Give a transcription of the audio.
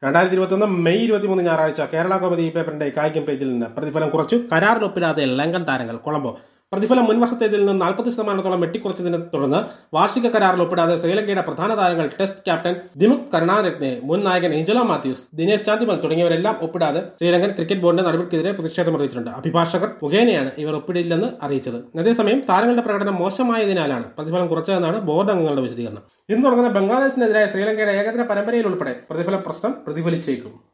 രണ്ടായിരത്തി ഇരുപത്തൊന്ന് മെയ് ഇരുപത്തിമൂന്ന് ഞായറാഴ്ച കേരള കോമഡി ഈ പേപ്പറിന്റെ കായികം പേജിൽ നിന്ന് പ്രതിഫലം കുറച്ചു കരാറിലൊപ്പിടാതെ ലങ്കൻ താരങ്ങൾ കൊളംബോ പ്രതിഫലം മുൻവർഷത്തേതിൽ നിന്ന് നാൽപ്പത് ശതമാനത്തോളം വെട്ടിക്കുറച്ചതിനെ തുടർന്ന് വാർഷിക കരാറിൽ ഒപ്പിടാതെ ശ്രീലങ്കയുടെ പ്രധാന താരങ്ങൾ ടെസ്റ്റ് ക്യാപ്റ്റൻ ദിമുക് കരുണാരത്നെ മുൻ നായകൻ ഏഞ്ചലോ മാത്യൂസ് ദിനേശ് ചാന്ദിമൽ തുടങ്ങിയവരെല്ലാം ഒപ്പിടാതെ ശ്രീലങ്കൻ ക്രിക്കറ്റ് ബോർഡിന്റെ നടപടിക്കെതിരെ പ്രതിഷേധം അറിയിച്ചിട്ടുണ്ട് അഭിഭാഷകർ മുഖേനയാണ് ഇവർ ഒപ്പിടില്ലെന്ന് അറിയിച്ചത് അതേസമയം താരങ്ങളുടെ പ്രകടനം മോശമായതിനാലാണ് പ്രതിഫലം കുറച്ചതെന്നാണ് ബോർഡ് അംഗങ്ങളുടെ വിശദീകരണം ഇന്ന് തുടങ്ങുന്ന ബംഗ്ലാദേശിനെതിരായ ശ്രീലങ്കയുടെ ഏകദിന പരമ്പരയിൽ ഉൾപ്പെടെ പ്രതിഫല പ്രശ്നം പ്രതിഫലിച്ചേക്കും